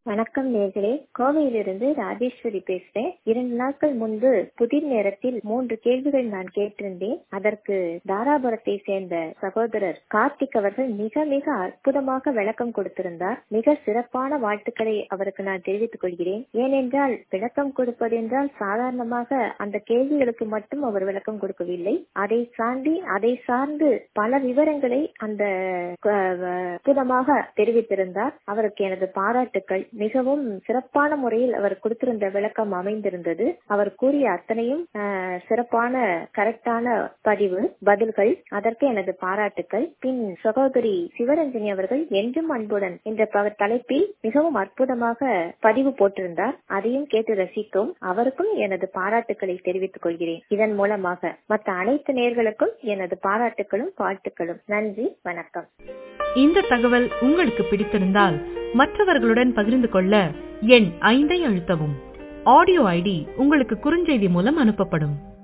வணக்கம் நேர்களே கோவையிலிருந்து ராஜேஸ்வரி பேசுறேன் இரண்டு நாட்கள் முன்பு புதிர் நேரத்தில் மூன்று கேள்விகள் நான் கேட்டிருந்தேன் அதற்கு தாராபுரத்தை சேர்ந்த சகோதரர் கார்த்திக் அவர்கள் மிக மிக அற்புதமாக விளக்கம் கொடுத்திருந்தார் மிக சிறப்பான வாழ்த்துக்களை அவருக்கு நான் தெரிவித்துக் கொள்கிறேன் ஏனென்றால் விளக்கம் கொடுப்பது என்றால் சாதாரணமாக அந்த கேள்விகளுக்கு மட்டும் அவர் விளக்கம் கொடுக்கவில்லை அதை சார்ந்து அதை சார்ந்து பல விவரங்களை அந்த அற்புதமாக தெரிவித்திருந்தார் அவருக்கு எனது பாராட்டுக்கள் மிகவும் சிறப்பான முறையில் அவர் கொடுத்திருந்த விளக்கம் அமைந்திருந்தது அவர் கூறிய அத்தனையும் சிறப்பான கரெக்டான பதிவு பதில்கள் அதற்கு எனது பாராட்டுக்கள் பின் சகோதரி சிவரஞ்சனி அவர்கள் என்றும் அன்புடன் என்ற தலைப்பில் மிகவும் அற்புதமாக பதிவு போட்டிருந்தார் அதையும் கேட்டு ரசித்தோம் அவருக்கும் எனது பாராட்டுக்களை தெரிவித்துக் கொள்கிறேன் இதன் மூலமாக மற்ற அனைத்து நேர்களுக்கும் எனது பாராட்டுகளும் வாழ்த்துக்களும் நன்றி வணக்கம் இந்த தகவல் உங்களுக்கு பிடித்திருந்தால் மற்றவர்களுடன் பகிர்ந்து கொள்ள எண் ஐந்தை அழுத்தவும் ஆடியோ ஐடி உங்களுக்கு குறுஞ்செய்தி மூலம் அனுப்பப்படும்